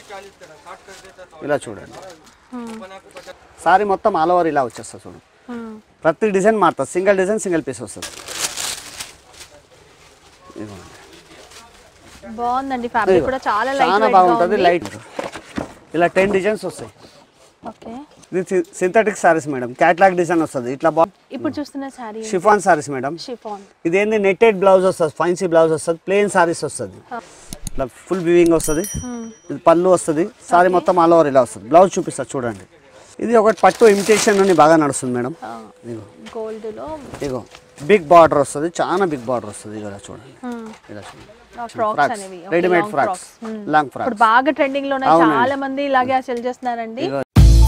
ఇలా చూడండి సారీ మొత్తం ఆల్ ఓవర్ ఇలా వచ్చేస్తుంది చూడు ప్రతి డిజైన్ మారుతుంది సింగిల్ డిజైన్ సింగిల్ పీస్ వస్తుంది ఇదిగోండి. బాగుందండి ఫ్యాబ్రిక్ కూడా చాలా లైట్ చాలా బాగుంటుంది లైట్ ఇలా టెన్ డిజైన్స్ వస్తాయి ఓకే ఇది synthetic saris madam catalogue design వస్తుంది ఇట్లా బా ఇప్పుడు చూస్తున్న sari chiffon saris madam chiffon ఇది ఏంది నెట్టెడ్ బ్లౌజ్ వస్తుంది ఫైన్సీ బ్లౌజ్ వస్తుంది ప్లెయిన్ సారీస్ వస్తుంది ఇట్లా ఫుల్ వివింగ్ వస్తుంది ఇది పళ్ళు వస్తుంది సారీ మొత్తం ఆల్ ఓవర్ ఇలా వస్తుంది బ్లౌజ్ చూపిస్తా చూడండి ఇది ఒకటి పట్టు ఇమిటేషన్ అని బాగా నడుస్తుంది మేడం ఇదిగో గోల్డ్ లో ఇగో బిగ్ బార్డర్ వస్తుంది చాలా బిగ్ బార్డర్ వస్తుంది ఇలా చూడండి ఇలా చూడండి ఫ్రాక్స్ ఫ్రాక్స్ అనేవి రెడీమేడ్ ఫ్రాక్స్ లాంగ్ ఇప్పుడు ఫ్రాక్స్ బాగా ట్రెండింగ్ లో ఉన్నాయి అవునండి. చాలా మంది ఇలాగే సెల్ చేస్తున్నారండి ఇగో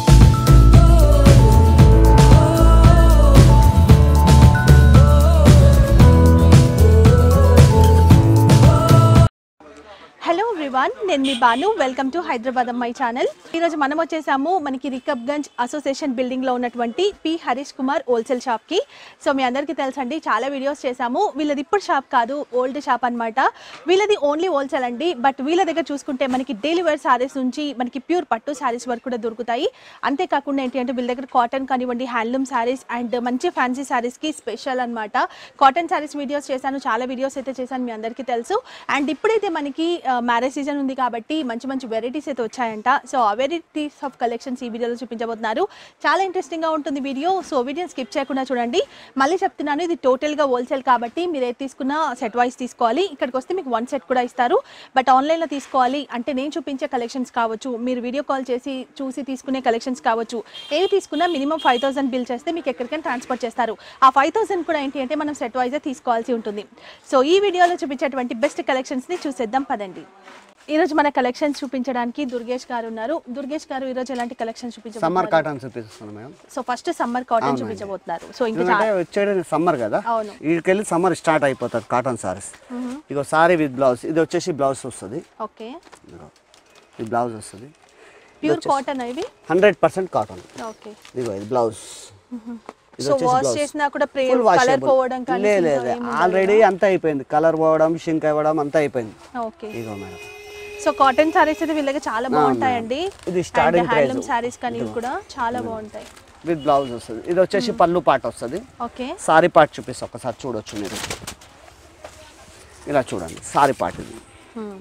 హలో ఎవ్రీవన్ నేను మీ బాను వెల్కమ్ టు హైదరాబాద్ అమ్మాయి ఛానల్ ఈరోజు మనం వచ్చేసాము మనకి రికబ్గంజ్ అసోసియేషన్ బిల్డింగ్ లో ఉన్నటువంటి P Harish Kumar wholesale shop కి సో మీ అందరికీ తెలుసండి చాలా వీడియోస్ చేశాము వీళ్ళది ఇప్పుడు షాప్ కాదు ఓల్డ్ షాప్ అన్నమాట వీళ్ళది ఓన్లీ హోల్సేల్ అండి బట్ వీళ్ళ దగ్గర చూసుకుంటే మనకి డైలీ వేర్ సారీస్ నుంచి మనకి ప్యూర్ పట్టు సారీస్ వరకు కూడా దొరుకుతాయి అంతేకాకుండా ఏంటి అంటే వీళ్ళ దగ్గర కాటన్ కానివ్వండి హ్యాండ్లూమ్ సారీస్ అండ్ మంచి ఫ్యాన్సీ సారీస్ కి స్పెషల్ అన్నమాట కాటన్ సారీస్ వీడియోస్ చేశాను చాలా వీడియోస్ అయితే చేశాను మీ అందరికీ తెలుసు అండ్ ఇప్పుడైతే మనకి మ్యారేజ్ సీజన్ ఉంది కాబట్టి మంచి మంచి వెరైటీస్ అయితే వచ్చాయంట సో ఆ వెరైటీస్ ఆఫ్ కలెక్షన్స్ ఈ వీడియోలో చూపించబోతున్నారు చాలా ఇంట్రెస్టింగ్ గా ఉంటుంది వీడియో సో వీడియోని స్కిప్ చేయకుండా చూడండి మళ్ళీ చెప్తున్నాను ఇది టోటల్ గా హోల్సేల్ కాబట్టి మీరు ఏది తీసుకున్నా సెట్ వైస్ తీసుకోవాలి ఇక్కడికి వస్తే మీకు వన్ సెట్ కూడా ఇస్తారు బట్ ఆన్లైన్ లో తీసుకోవాలి అంటే నేను చూపించే కలెక్షన్స్ కావచ్చు మీరు వీడియో కాల్ చేసి చూసి తీసుకునే కలెక్షన్స్ కావచ్చు ఏవి తీసుకున్నా మినిమం ఫైవ్ థౌసండ్ బిల్ చేస్తే మీకు ఎక్కడికైనా ట్రాన్స్ఫర్ చేస్తారు ఆ ఫైవ్ థౌసండ్ కూడా ఏంటి అంటే మనం సెట్ వైజే తీసుకోవాల్సి ఉంటుంది సో ఈ వీడియోలో చూపించేటువంటి బెస్ట్ కలెక్షన్స్ని చూసేద్దాం పదండి ఈరోజు మన కలెక్షన్స్ చూపించడానికి దుర్గేష్ గారు ఉన్నారు దుర్గేష్ గారు ఈరోజు ఎలాంటి కలెక్షన్ సమ్మర్ చూపించబోతున్నారు కాటన్ చూపిస్తున్నాను madam so first summer cotton చూపించబోతున్నారు సో ఇంకా ఎందుకంటే వచ్చేది సమ్మర్ కదా అవును. వీడికెళ్ళి సమ్మర్ స్టార్ట్ అయిపోతుంది కాటన్ సారీస్ ఇగో సారీ విత్ బ్లౌజ్ ఇది వచ్చేసి బ్లౌజ్ వస్తుంది ఓకే ఇదిగో ఈ బ్లౌజ్ వస్తుంది ప్యూర్ కాటన్ ఇవి హండ్రెడ్ పర్సెంట్ కాటన్ ఓకే ఇదిగో ఇది బ్లౌజ్ ఇది సో వచ్చేసి వాష్ బ్లౌజ్ చేసినా కూడా ప్రే ఫుల్ కలర్ పోవడం కానీ లేదు లేదు ఆల్రెడీ అంతా అయిపోయింది కలర్ పోవడం షింక్ అవ్వడం అంతా అయిపోయింది ఓకే ఇగో మేడం సో కాటన్ సారీస్ అయితే వీళ్ళకి చాలా బాగుంటాయండి ఇది starting price. హ్యాండ్లూమ్ సారీస్ కానీ ఇవి కూడా చాలా బాగుంటాయి విత్ బ్లౌజ్ వస్తుంది ఇది వచ్చేసి పళ్ళు పాట వస్తుంది ఓకే సారీ పార్ట్ చూపిస్తా ఒకసారి చూడొచ్చు మీరు ఇలా చూడండి సారీ పార్ట్ ఇది హ్మ్.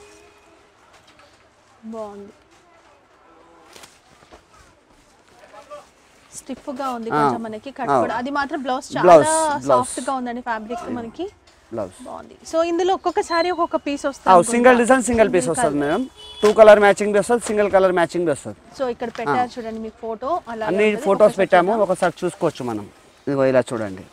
బాగుంది స్టిఫ్ గా ఉంది కొంచెం మనకి కట్ కూడా అది మాత్రం బ్లౌజ్ చాలా Blouse, blouse. సాఫ్ట్ గా ఉందండి ఫ్యాబ్రిక్ మనకి బ్లౌజ్ బాగుంది సో ఇందులో ఒక్కొక్కసారి ఒక్కొక్క పీస్ వస్తుంది సింగిల్ డిజైన్ సింగిల్ పీస్ వస్తుంది మేడం టూ కలర్ మ్యాచింగ్ వస్తుంది సింగిల్ కలర్ మ్యాచింగ్ వస్తుంది సో ఇక్కడ పెట్టారు చూడండి మీకు ఫోటో అలా అన్ని ఫొటోస్ పెట్టాము ఒకసారి చూసుకోవచ్చు మనం ఇదిగో ఇలా చూడండి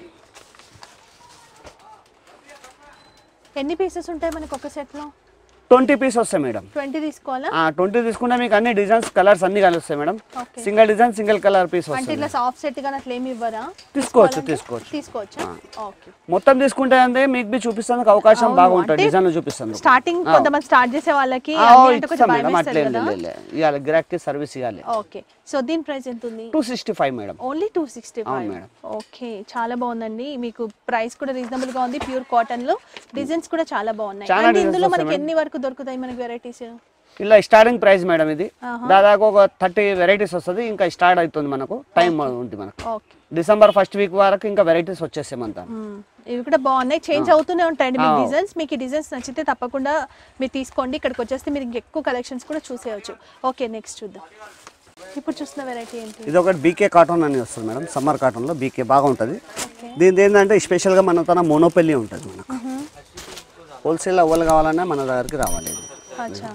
ఎన్ని పీసెస్ ఉంటాయి మనకి ఒక సెట్ లో ట్వంటీ పీస్ వస్తాయి మేడం ట్వంటీ తీసుకోవాలా ట్వంటీ తీసుకుంటే మీకు అన్ని డిజైన్స్ కలర్స్ అన్ని కలుస్తాయి madam okay single design single colour piece అంటే వస్తుంది ఇట్లా సాఫ్ట్ సెట్ గా అట్లా ఏమి ఇవ్వరా తీసుకోవచ్చు తీసుకోవాలంటే? తీసుకోవచ్చు తీసుకోవచ్చా ఓకే మొత్తం తీసుకుంటే అంటే మీకు బి చూపిస్తానికి అవకాశం అవును, బాగుంటుంది అంటే డిజైన్లు చూపిస్తాను స్టార్టింగ్ కొంతమంది స్టార్ట్ చేసే వాళ్ళకి ఆ, అన్ని అంటే కొంచెం ఇస్తాం భయం మేడం వేస్తుంది అట్లే కదా ఇవ్వాలి గిరాక్కి సర్వీస్ ఇవ్వాలి ఓకే సో దీని ప్రైస్ ఎంత ఉంది two sixty five madam only two sixty అవును ఫైవ్ మేడం. ఓకే చాలా బాగుందండి మీకు ప్రైస్ కూడా రీజనబుల్ గా ఉంది ప్యూర్ కాటన్ లో డిజైన్స్ కూడా చాలా బాగున్నాయి చాలా అండ్ designs ఇందులో వస్తాయి మనకి మేడం. ఎన్ని వరకు దొరుకుతాయి మనకి వెరైటీస్ ఇలా స్టార్టింగ్ ప్రైస్ మేడం ఇది ఆహా. దాదాపు ఒక థర్టీ వెరైటీస్ వస్తుంది ఇంకా స్టార్ట్ అవుతుంది మనకు టైం ఉంది మనకు ఓకే డిసెంబర్ ఫస్ట్ వీక్ వరకు ఇంకా వెరైటీస్ వచ్చేసాయి మనతో ఇవి కూడా బాగున్నాయి చేంజ్ అవుతూనే ఉంటాయండి మీ డిజైన్స్ మీకు ఈ డిజైన్స్ నచ్చితే తప్పకుండా మీరు తీసుకోండి ఇక్కడికి వచ్చేస్తే మీరు ఇంకెక్కువ కలెక్షన్స్ కూడా చూసేయచ్చు ఓకే నెక్స్ట్ చూద్దాం ఇప్పుడు చూస్తున్న వెరైటీ ఏంటి ఇది ఒకటి బీకే కాటన్ అని వస్తుంది మేడం సమ్మర్ కాటన్లో బీకే బాగుంటుంది దీని ఏంటంటే స్పెషల్గా మన తన మోనోపెల్లి ఉంటుంది మనకు హోల్సేల్ అవ్వాలి కావాలన్నా మన దగ్గరికి రావాలి ఇది. అచ్చా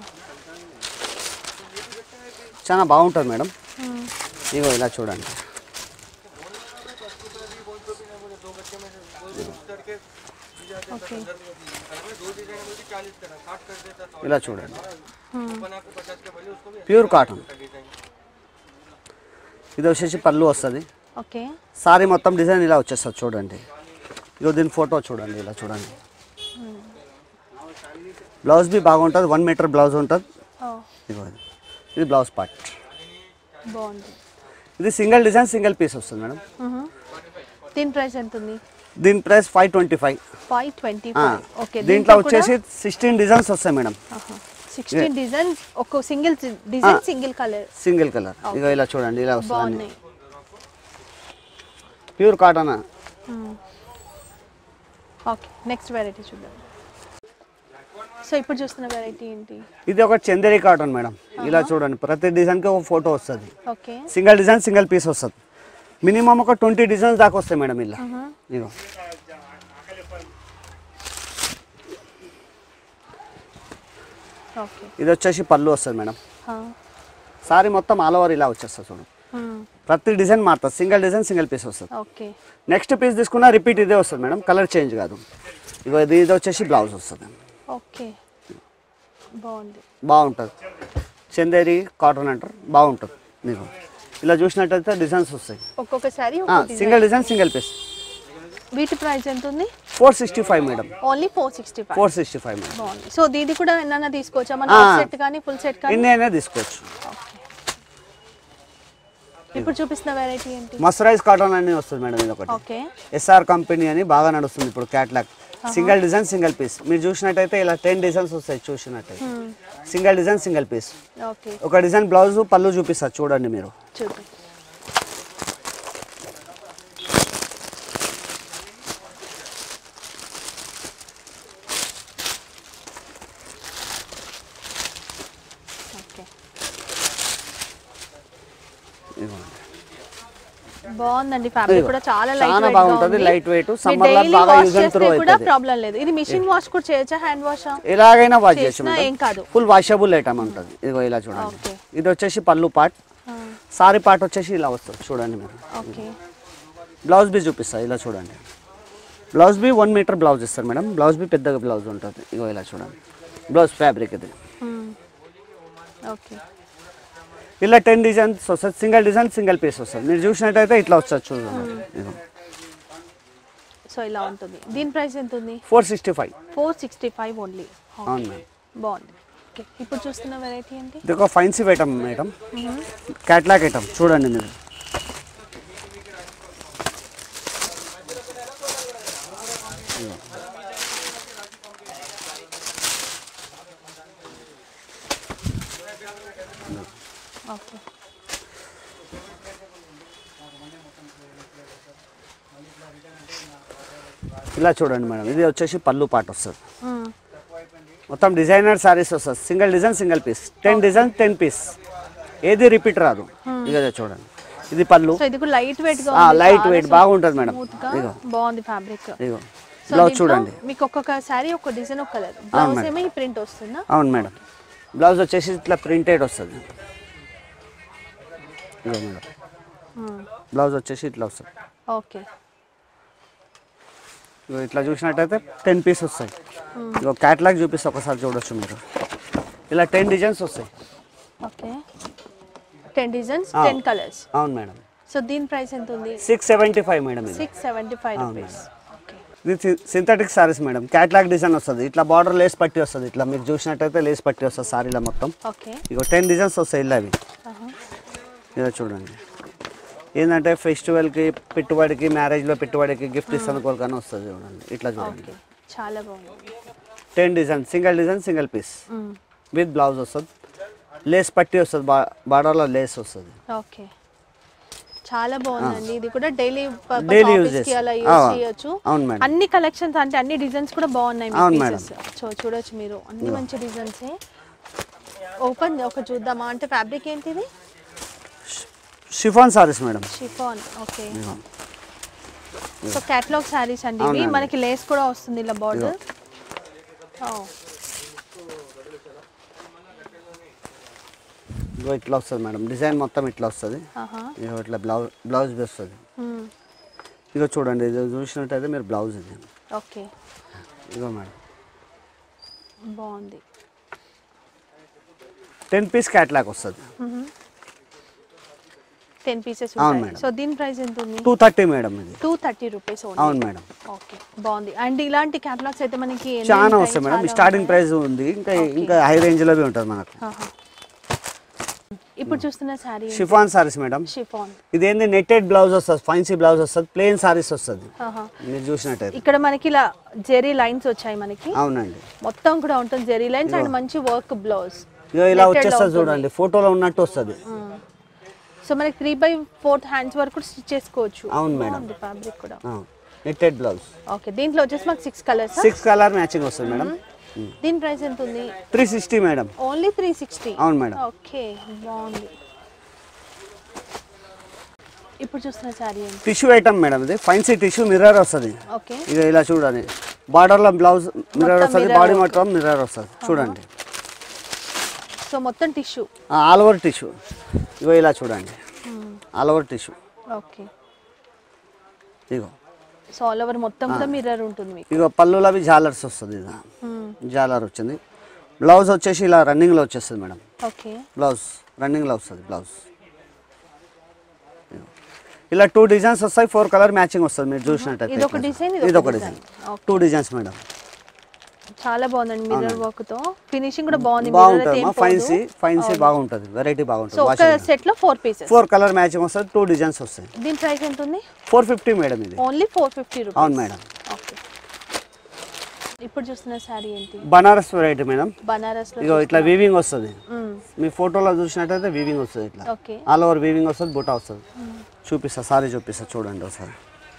చాలా బాగుంటుంది మేడం ఇగో ఇలా చూడండి ఓకే ఇలా చూడండి ప్యూర్ కాటన్ ఇది వచ్చేసి పళ్ళు వస్తుంది ఓకే సారీ మొత్తం డిజైన్ ఇలా వచ్చేస్తుంది చూడండి ఇగో దీని ఫోటో చూడండి ఇలా చూడండి బ్లౌజ్ బి బాగుంటుంది వన్ మీటర్ బ్లౌజ్ ఉంటుంది ఓ, ఇగో ఇది. ఇది బ్లౌజ్ పార్ట్ బాగుంది ఇది సింగిల్ డిజైన్ సింగిల్ పీస్ వస్తుంది మేడం మ్హూ. దీని ప్రైస్ ఎంత ఉంది దీని price five twenty five five twenty five okay దీంట్లో వచ్చేసి సిక్స్టీన్ డిజైన్స్ వస్తాయి మేడం సిక్స్టీన్ డిజైన్ ఒక single design single colour single colour ఇగో ఇలా చూడండి ఇలా వస్తుంది బాగున్నాయి pure cotton okay next variety చూద్దాం సో ఇప్పుడు చూస్తున్న వెరైటీ ఏంటి ఇది ఒక చందేరి కాటన్ మేడం ఇలా చూడండి ప్రతి డిజైన్కి ఒక ఫోటో వస్తుంది okay single design single piece వస్తుంది మినిమం ఒక ట్వంటీ డిజైన్స్ దాకా వస్తాయి మేడం ఇలా ఇగో ఓకే ఇది వచ్చేసి పళ్ళు వస్తుంది మేడం సారీ మొత్తం ఆల్ ఓవర్ ఇలా వచ్చేస్తుంది చూడండి ప్రతి డిజైన్ మారుతుంది సింగిల్ డిజైన్ సింగిల్ పీస్ వస్తుంది ఓకే నెక్స్ట్ పీస్ తీసుకున్నా రిపీట్ ఇదే వస్తుంది మేడం కలర్ చేంజ్ కాదు ఇగో ఇది ఇది వచ్చేసి బ్లౌజ్ వస్తుంది ఓకే బాగుంది బాగుంటుంది చందేరి కాటన్ అంటారు బాగుంటుంది మీకు ఇలా చూసినట్టయితే డిజైన్స్ వస్తాయి ఒక్కొక్క sari single design single piece వీటి ప్రైస్ ఎంత ఉంది four sixty five madam only four sixty five four sixty five madam బాగుంది సో దీది కూడా ఏమన్నా తీసుకోవచ్చా మన ఆ. సెట్ కానీ ఫుల్ సెట్ కానీ ఇన్ని అయినా తీసుకోవచ్చు Okay. ఇప్పుడు చూపిస్తున్న వెరైటీ ఏంటి మస్టరైజ్ కాటన్ అని వస్తుంది మేడం ఇది ఒకటి ఓకే ఎస్ఆర్ కంపెనీ అని బాగా నడుస్తుంది ఇప్పుడు catalogue single design single piece మీరు చూసినట్టయితే ఇలా టెన్ డిజైన్స్ వస్తాయి చూసినట్టయితే single design single piece okay ఒక డిజైన్ బ్లౌజ్ పళ్ళు చూపిస్తారు చూడండి మీరు చూద్దాం ఓకే ఇదిగోండి. బాగుందండి ఫ్యాబ్రిక్ ఇదిగో. కూడా చాలా లైట్ చాలా వెయిట్ బాగుంటుంది, light weight. Summer లో బాగా వాష్ use and చేస్తే throw కూడా అవుతుంది. ప్రాబ్లం లేదు ఇది మిషన్ వాష్ కూడా చేయొచ్చా హ్యాండ్ వాష్ ఎలాగైనా వాష్ చేయొచ్చు చేసినా ఏం కాదు. ఫుల్ వాషబుల్ ఐటమ్ ఉంటుంది ఇదిగో ఇలా చూడండి Okay. ఇది వచ్చేసి పళ్ళు పార్ట్ సారీ పార్ట్ వచ్చేసి ఇలా వస్తుంది చూడండి మీరు ఓకే బ్లౌజ్ బీ చూపిస్తా ఇలా చూడండి బ్లౌజ్ బీ వన్ మీటర్ బ్లౌజ్ ఇస్తారు మేడం బ్లౌజ్ బీ పెద్దగా బ్లౌజ్ ఉంటుంది ఇగో ఇలా చూడండి బ్లౌజ్ ఫ్యాబ్రిక్ ఇది ఓకే ఇలా టెన్ డిజైన్స్ వస్తుంది సింగిల్ డిజైన్ సింగిల్ పీస్ వస్తుంది మీరు చూసినట్టయితే ఇట్లా వస్తుంది చూడండి ఇగో సో ఇలా ఉంటుంది దీని ప్రైస్ ఎంత ఉంది four sixty five four sixty five only అవును మేడం బాగుంది ఓకే ఇప్పుడు చూస్తున్న వెరైటీ ఏంటి ఇది ఒక fancy item madam catalogue item చూడండి మీరు ఓకే ఇలా చూడండి మేడం ఇది వచ్చేసి పళ్ళు పాట వస్తుంది మొత్తం డిజైనర్ సారీస్ వస్తుంది single design single piece ten design ten piece ఏది రిపీట్ రాదు ఇక చూడండి ఇది పళ్ళు సో ఇది కూడా లైట్ వెయిట్ గా ఆ, ఉంది, లైట్ చాలా వెయిట్ బాగుంటుంది మేడం స్మూత్ గా ఇగో బాగుంది ఫ్యాబ్రిక్ ఇగో బ్లౌజ్ చూడండి మీకు ఒక్కొక్క సారీ ఒక డిజైన్ ఒక కలర్ బ్లౌజ్ ఏమో ఈ ప్రింట్ వస్తుందా అవును మేడం బ్లౌజ్ వచ్చేసి ఇట్లా ప్రింటెడ్ వస్తుంది ఇగో మేడం బ్లౌజ్ వచ్చేసి ఇట్లా వస్తుంది ఓకే ఇగో ఇట్లా చూసినట్టయితే టెన్ పీస్ వస్తాయి ఇగో క్యాట్లాగ్ చూపిస్తే ఒకసారి చూడొచ్చు మీరు ఇలా టెన్ డిజైన్స్ వస్తాయి ఓకే టెన్ డిజైన్స్ ఆ. టెన్ కలర్స్ అవును మేడం సో దీని ప్రైస్ ఎంత ఉంది సిక్స్ సెవెంటీ ఫైవ్ మేడం ఇది six seventy five rupees okay ఇది synthetic saris madam catalogue design వస్తుంది ఇట్లా బార్డర్ లేస్ పట్టి వస్తుంది ఇట్లా మీరు చూసినట్టయితే లేస్ పట్టి వస్తుంది సారీలో మొత్తం ఓకే ఇగో టెన్ డిజైన్స్ వస్తాయి ఇలా అవి ఇలా చూడండి ఏంటంటే ఫెస్టివల్కి పెట్టుబడికి మ్యారేజ్లో పెట్టుబడికి గిఫ్ట్ ఇస్తాను కోరికనే వస్తుంది చూడండి ఇట్లా చూడండి ఓకే చాలా బాగుంది ten design single design single piece with blouse వస్తుంది లేస్ పట్టి వస్తుంది బా బార్డర్లో లేస్ వస్తుంది ఓకే చాలా బాగుందండి ఇది కూడా డైలీ Daily use కి చేసి- అలా ఆ, యూజ్ చేయొచ్చు అవును మేడం. అన్ని కలెక్షన్స్ అంటే అన్ని డిజైన్స్ కూడా బాగున్నాయి అవును మీ మేడం. పీసెస్ సో చూడొచ్చు మీరు అన్ని మంచి డిజైన్స్ ఓపెన్ ఒక చూద్దామా అంటే ఫ్యాబ్రిక్ ఏంటిది chiffon saris madam chiffon okay so catalogue saris అండి ఇవి అవునండి. మనకి లేస్ కూడా వస్తుంది ఇలా బార్డర్ ఇగో ఇట్లా వస్తుంది మేడం డిజైన్ మొత్తం ఇట్లా వస్తుంది ఇగో ఇట్లా బ్లౌజ్ బ్లౌజ్ వస్తుంది ఇగో చూడండి ఇది చూసినట్టయితే మీరు బ్లౌజ్ ఇది ఓకే ఇగో మేడం బాగుంది టెన్ పీస్ క్యాట్లాగ్ వస్తుంది టెన్ పీసెస్ అవును ఉంటాయి మేడం. సో దీని ప్రైస్ ఎంత ఉంది టూ థర్టీ మేడం ఇది టూ థర్టీ రూపీస్ అవును మేడం ఓకే బాగుంది అండ్ ఇలాంటి క్యాటలాగ్స్ అయితే మనకి ఎన్ని చాలా ఉంటాయి? వస్తాయి మేడం చాలా స్టార్టింగ్ ఉంటాయి. ప్రైస్ ఉంది ఇంకా ఇంకా హై రేంజ్లో ఉంటుంది మనకు ఆహా. ఇప్పుడు చూస్తున్న sari chiffon saris madam chiffon ఇది ఏంది నెట్టెడ్ బ్లౌజ్ వస్తుంది ఫైన్సీ బ్లౌజ్ వస్తుంది ప్లెయిన్ సారీస్ వస్తుంది మీరు చూసినట్టయితే ఇక్కడ మనకి ఇలా జెరీ లైన్స్ వచ్చాయి మనకి అవునండి మొత్తం కూడా ఉంటుంది జెరీ లైన్స్ అండ్ మంచి వర్క్ బ్లౌజ్ ఇగో ఇలా Netted లో వచ్చేస్తుంది ఉంటుంది. చూడండి ఫోటోలో ఉన్నట్టు వస్తుంది సో మనకి త్రీ బై ఫోర్త్ హ్యాండ్స్ వరకు స్టిచ్ చేసుకోవచ్చు అవును మేడం. ఫ్యాబ్రిక్ కూడా నెట్టెడ్ బ్లౌజ్ ఓకే దీంట్లో వచ్చేసి మాకు six colours six colour matching వస్తుంది మేడం దీని ప్రైస్ ఎంత ఉంది three sixty madam only three sixty అవును మేడం ఓకే బాగుంది ఇప్పుడు చూస్తున్న శారీ ఏంటి టిష్యూ ఐటమ్ మేడం ఇది ఫైన్సీ టిష్యూ మిర్రర్ వస్తుంది ఓకే ఇక ఇలా చూడండి బార్డర్లో బ్లౌజ్ మిర్రర్ మొత్తం వస్తుంది mirror బాడీ work. మొత్తం మిర్రర్ వస్తుంది చూడండి సో మొత్తం టిష్యూ ఆల్ ఓవర్ టిష్యూ ఇగో ఇలా చూడండి ఆల్ ఓవర్ టిష్యూ ఓకే ఇగో సో ఆల్ ఓవర్ మొత్తం కూడా మిర్రర్ ఉంటుంది మీకు ఇగో పళ్ళులో అవి జాలర్స్ వస్తుంది ఇది మ్మ్. జాలర్ వచ్చింది బ్లౌజ్ వచ్చేసి ఇలా రన్నింగ్లో వచ్చేస్తుంది మేడం ఓకే బ్లౌజ్ రన్నింగ్లో వస్తుంది బ్లౌజ్ ఇగో. ఇలా టూ డిజైన్స్ వస్తాయి ఫోర్ కలర్ మ్యాచింగ్ వస్తుంది మీరు చూసినట్టయితే ఇదొక design, ఇదొక ఇది ఒక design. Design Okay. Two designs madam చాలా బాగుందండి మిర్రర్ వర్క్ తో ఫినిషింగ్ కూడా బాగుంది mirror అయితే బాగుంటుంది ఏం ఫైన్సీ పోదు. ఫైన్సీ బాగుంటుంది వెరైటీ సో బాగుంటుంది ఒక వాషింగ్ సెట్ లో four pieces four colour matching వస్తుంది టూ డిజైన్స్ వస్తాయి దీని ప్రైస్ ఎంత ఉంది ఫోర్ ఫిఫ్టీ మేడం ఇది ఓన్లీ ఫోర్ ఫిఫ్టీ రూపీస్ అవును మేడం ఓకే ఇప్పుడు చూస్తున్న శారీ ఏంటి బనారస్ వెరైటీ మేడం బనారస్ లో ఇగో ఇట్లా వీవింగ్ వస్తుంది మ్మ్. మీ ఫోటోలో చూసినట్టయితే వీవింగ్ వస్తుంది ఇట్లా ఓకే ఆల్ ఓవర్ వీవింగ్ వస్తుంది బుటా వస్తుంది చూపిస్తా సారీ చూపిస్తా చూడండి ఒకసారి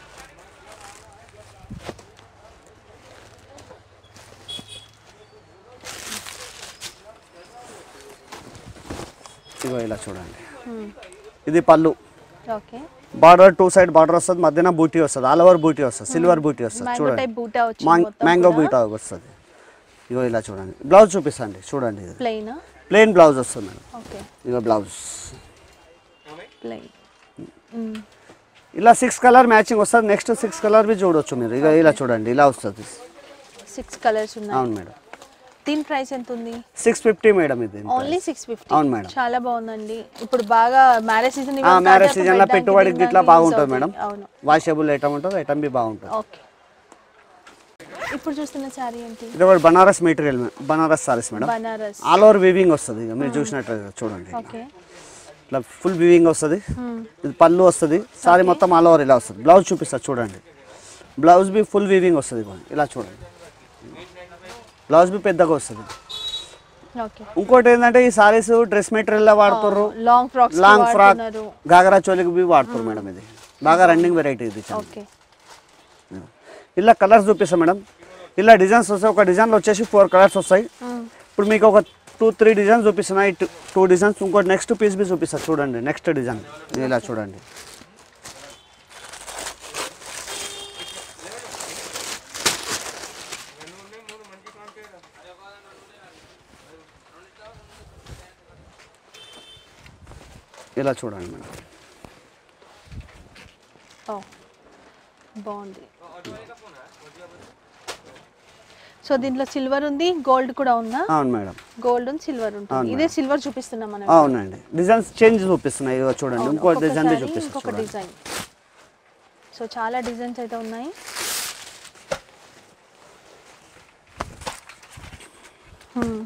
ఇగో ఇలా చూడండి మ్మ్. ఇది పళ్ళు okay border two side border వస్తుంది మధ్యన బూటీ వస్తుంది ఆల్ ఓవర్ బూటీ వస్తుంది సిల్వర్ బూటీ వస్తుంది మ్యాంగో చూడండి టైప్ బూటా వచ్చింది మాంగ్- మొత్తం మ్యాంగో బూటా వస్తుంది ఇగో ఇలా చూడండి బ్లౌజ్ చూపిస్తాండి చూడండి ఇది ప్లెయిన్ ప్లెయిన్ బ్లౌజ్ వస్తుంది మేడం ఓకే ఇగో బ్లౌజ్ ప్లెయిన్ ఇలా సిక్స్ కలర్ మ్యాచింగ్ వస్తుంది నెక్స్ట్ సిక్స్ కలర్ బి చూడొచ్చు మీరు ఇక ఇలా చూడండి ఇలా వస్తుంది సిక్స్ కలర్స్ ఉన్నాయి అవును మేడం దీని ప్రైస్ ఎంత ఉంది సిక్స్ ఫిఫ్టీ మేడం ఇది ఓన్లీ సిక్స్ ఫిఫ్టీ అవును మేడం చాలా బాగుందండి ఇప్పుడు బాగా మ్యారేజ్ సీజన్ మ్యారేజ్ సీజన్లో పెట్టుబడికి ఇట్లా బాగుంటుంది మేడం అవును వాషబుల్ ఐటమ్ ఉంటుంది ఐటమ్ బి బాగుంటుంది ఓకే ఇప్పుడు చూస్తున్న శారీ ఏంటి ఇది ఒకటి Banaras material Banaras saris madam Banaras all over weaving వస్తుంది ఇక మీరు చూసినట్లయితే చూడండి ఓకే ఇట్లా ఫుల్ వీవింగ్ వస్తుంది ఇది పళ్ళు వస్తుంది సారీ మొత్తం ఆల్ ఓవర్ ఇలా వస్తుంది బ్లౌజ్ చూపిస్తా చూడండి బ్లౌజ్ బి ఫుల్ వీవింగ్ వస్తుంది ఇదిగోండి. ఇలా చూడండి బ్లౌజ్ బి పెద్దగా వస్తుంది ఓకే ఇంకోటి ఏంటంటే ఈ సారీస్ డ్రెస్ మెటీరియల్ వాడుతుర్రు లాంగ్ ఫ్రాక్స్ లాంగ్ ఫ్రాక్ వాడుతున్నారు గాగరా చోలికి బి వాడుతారు మేడం ఇది బాగా రన్నింగ్ వెరైటీ ఇది చాలా. ఓకే ఇలా కలర్స్ చూపిస్తాం మేడం ఇలా డిజైన్స్ వస్తాయి ఒక డిజైన్లో వచ్చేసి ఫోర్ కలర్స్ వస్తాయి ఇప్పుడు మీకు ఒక టూ త్రీ డిజైన్స్ చూపిస్తున్నాయి టూ డిజైన్స్ ఇంకోటి నెక్స్ట్ పీస్ బి చూపిస్తా చూడండి నెక్స్ట్ డిజైన్ ఇలా చూడండి ఇలా చూడండి మేడం ఓ బాగుంది సో దీంట్లో సిల్వర్ ఉంది గోల్డ్ కూడా ఉందా అవును మేడం గోల్డ్ ఉంది సిల్వర్ ఉంటుంది ఇదే సిల్వర్ చూపిస్తున్నాం మనం అవునండి డిజైన్స్ చేంజ్ చూపిస్తున్నాయి ఇదిగో చూడండి అవును, ఇంకో ఒక్కొక్క డిజైన్ saree, చూపిస్తాను ఇంకొక చూడండి డిజైన్ సో చాలా డిజైన్స్ అయితే ఉన్నాయి Hmm.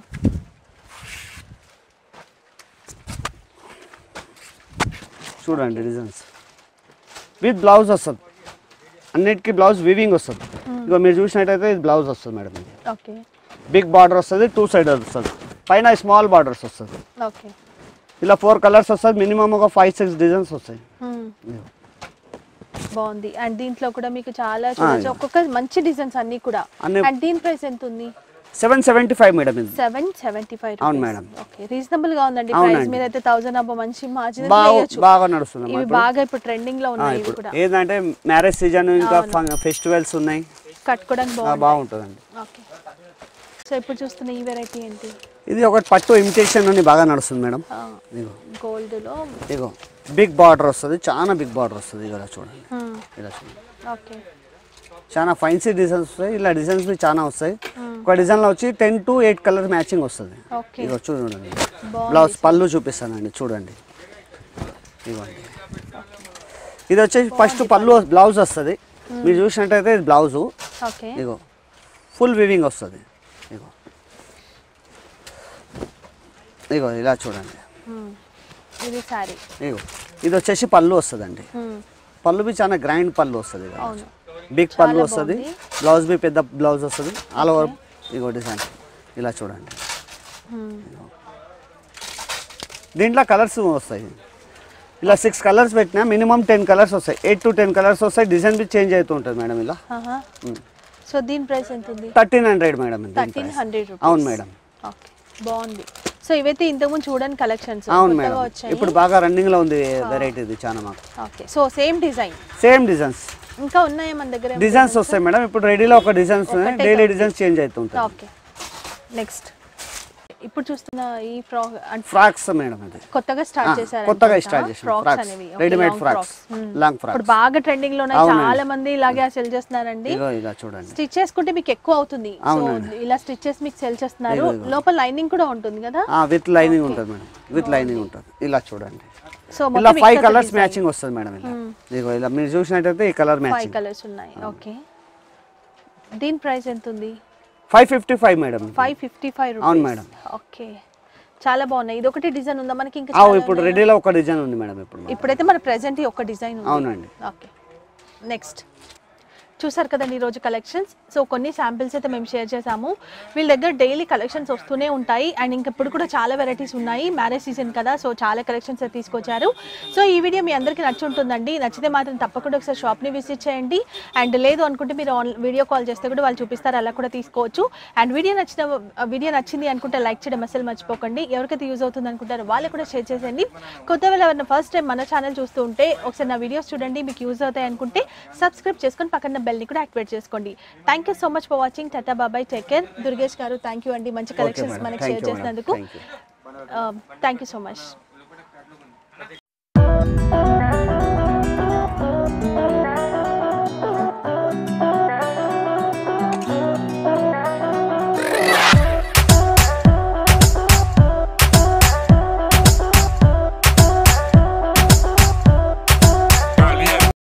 చూడండి డిజైన్స్ విత్ బ్లౌజ్ వస్తుంది అన్నిటికీ బ్లౌజ్ వివింగ్ వస్తుంది ఇగో మీరు చూసినట్టయితే ఇది బ్లౌజ్ వస్తుంది మేడం ఇది ఓకే బిగ్ బార్డర్ వస్తుంది టూ సైడ్ వస్తుంది పైన స్మాల్ బార్డర్స్ వస్తుంది ఓకే ఇలా ఫోర్ కలర్స్ వస్తుంది మినిమం ఒక ఫైవ్ సిక్స్ డిజైన్స్ వస్తాయి Hmm. బాగుంది అండ్ దీంట్లో కూడా మీకు చాలా చూడొచ్చు ఒక్కొక్క మంచి డిజైన్స్ అన్ని కూడా అన్ని- అండ్ దీని ప్రైస్ ఎంత ఉంది సెవెన్ సెవెంటీ ఫైవ్ మేడం ఇది సెవెన్ సెవెంటీ ఫైవ్ అవును మేడం. ఓకే రీజనబుల్ గా ఉందండి ప్రైస్ అవునండి. మీద అయితే థౌసండ్ అబ్బా మంచి మార్జిన్ బాగా వేయచ్చు బాగా నడుస్తుంది అమ్మా ఇవి ఇప్పుడు. బాగా ఇప్పుడు ట్రెండింగ్ లో ఆ, ఉన్నాయి ఇవి ఇప్పుడు కూడా ఏంటంటే మ్యారేజ్ సీజన్ ఇంకా ఫెస్టివల్స్ ఉన్నాయి కట్టుకోవడానికి ఆ, బాగుంది బాగుంటుందండి ఓకే సో ఇప్పుడు చూస్తున్న ఈ వెరైటీ ఏంటి ఇది ఒకటి పట్టు ఇమిటేషన్ అని బాగా నడుస్తుంది మేడం ఇదిగో గోల్డ్ లో ఇగో బిగ్ బార్డర్ వస్తుంది చాలా బిగ్ బార్డర్ వస్తుంది ఇలా చూడండి ఇలా చూడండి ఓకే చాలా ఫైన్సీ డిజైన్స్ వస్తాయి ఇలా డిజైన్స్ బి చాలా వస్తాయి ఒక డిజైన్లో వచ్చి ten to eight colour matching వస్తుంది ఓకే ఇగో చూడండి బాగుంది బ్లౌజ్ పళ్ళు చూపిస్తానండి చూడండి ఇగోండి ఇది వచ్చేసి ఫస్ట్ పళ్ళు బ్లౌజ్ వస్తుంది మీరు చూసినట్టయితే ఇది బ్లౌజు ఓకే ఇగో ఫుల్ వివింగ్ వస్తుంది ఇగో ఇగో ఇలా చూడండి ఇది శారీ ఇగో ఇది వచ్చేసి పళ్ళు వస్తుందండి పళ్ళు బి చాలా గ్రాండ్ పళ్ళు వస్తుంది ఇది. అవును బిగ్ పళ్ళు వస్తుంది బ్లౌజ్ బి పెద్ద బ్లౌజ్ వస్తుంది ఆల్ ఓవర్ ఇగో డిజైన్ ఇలా చూడండి Hmm. దీంట్లో కలర్స్ వస్తాయి ఇలా సిక్స్ కలర్స్ పెట్టినా మినిమం టెన్ కలర్స్ వస్తాయి ఎయిట్ టు టెన్ కలర్స్ వస్తాయి డిజైన్ బి చేంజ్ అవుతూ ఉంటుంది మేడం ఇలా ఆహా. సో దీని ప్రైస్ ఎంత ఉంది థర్టీన్ హండ్రెడ్ మేడం దీని థర్టీన్ price. హండ్రెడ్ రూపీస్ అవును మేడం ఓకే బాగుంది సో ఇవైతే ఇంతకుముందు చూడని కలెక్షన్స్ అవును కొత్తగా మేడం వచ్చాయి ఇప్పుడు బాగా రన్నింగ్ లో ఉంది వెరైటీ ఇది చాలా మాకు okay so same design same designs ఇంకా ఉన్నాయా మన దగ్గర డిజైన్స్ వస్తాయి మేడం ఇప్పుడు రెడీలో ఒక డిజైన్స్ ఉన్నాయి ఒకటే డైలీ కాదు. డిజైన్స్ చేంజ్ అవుతుంటాయి ఓకే నెక్స్ట్ ఇప్పుడు చూస్తున్న ఈ ఫ్రాక్ అంటే ఫ్రాక్స్ మేడం అది కొత్తగా స్టార్ట్ ఆ, చేశారు కొత్తగా start చేశాం. Frocks Frocks. అనేవి Ready-made frocks. Long frocks. ఇప్పుడు బాగా ట్రెండింగ్ లో ఉన్నాయి అవునండి. చాలా మంది ఇలాగే సెల్ చేస్తున్నారండి ఇగో ఇలా చూడండి స్టిచ్ చేసుకుంటే మీకు ఎక్కువ అవుతుంది సో అవునండి. ఇలా స్టిచ్ చేసి మీకు సెల్ చేస్తున్నారు ఇదిగో, ఇదిగో. లోపల లైనింగ్ కూడా ఉంటుంది కదా విత్ లైనింగ్ ఉంటుంది మేడం విత్ లైనింగ్ ఉంటుంది ఇలా చూడండి సో ఇలా ఫైవ్ కలర్స్ మ్యాచింగ్ వస్తుంది మేడం ఇలా ఇదిగో ఇలా మీరు చూసినట్టయితే ఈ కలర్ ఫైవ్ మ్యాచింగ్ కలర్స్ ఉన్నాయి ఓకే దీని ప్రైస్ ఎంత ఉంది five fifty five madam five fifty five అవును రూపీస్ మేడం. ఓకే చాలా బాగున్నాయి ఇది ఒకటి డిజైన్ ఉందా మనకి ఇంకా ఆ, చాలా ఇప్పుడు ఉన్నాయా? రెడీలో ఒక డిజైన్ ఉంది మేడం ఇప్పుడు ఇప్పుడైతే మన ప్రెసెంట్ ఒక డిజైన్ ఉంది అవునండి ఓకే నెక్స్ట్ చూసారు కదండి ఈరోజు కలెక్షన్స్ సో కొన్ని శాంపిల్స్ అయితే మేము షేర్ చేసాము వీళ్ళ దగ్గర డైలీ కలెక్షన్స్ వస్తూనే ఉంటాయి అండ్ ఇంక ఇప్పుడు కూడా చాలా వెరైటీస్ ఉన్నాయి మ్యారేజ్ సీజన్ కదా సో చాలా కలెక్షన్స్ అయితే తీసుకొచ్చారు సో ఈ వీడియో మీ అందరికీ నచ్చి ఉంటుందండి నచ్చితే మాత్రం తప్పకుండా ఒకసారి షాప్ని విజిట్ చేయండి అండ్ లేదు అనుకుంటే మీరు ఆన్ వీడియో కాల్ చేస్తే కూడా వాళ్ళు చూపిస్తారు అలా కూడా తీసుకోవచ్చు అండ్ వీడియో నచ్చిన వీడియో నచ్చింది అనుకుంటే లైక్ చేయడం అసలు మర్చిపోకండి ఎవరికైతే యూజ్ అవుతుంది అనుకుంటారో వాళ్ళు కూడా షేర్ చేసేయండి కొత్త వాళ్ళు ఎవరైనా ఫస్ట్ టైం మన ఛానల్ చూస్తూ ఉంటే ఒకసారి నా వీడియోస్ చూడండి మీకు యూజ్ అవుతాయి అనుకుంటే సబ్స్క్రైబ్ చేసుకొని పక్కన బెల్ని కూడా యాక్టివేట్ చేసుకోండి thank you so much for watching tata bye bye take care Durgesh గారు థ్యాంక్ యూ అండి మంచి కలెక్షన్స్ madam. మనకి Thank షేర్ you, madam. చేసినందుకు Thank you. Thank you so much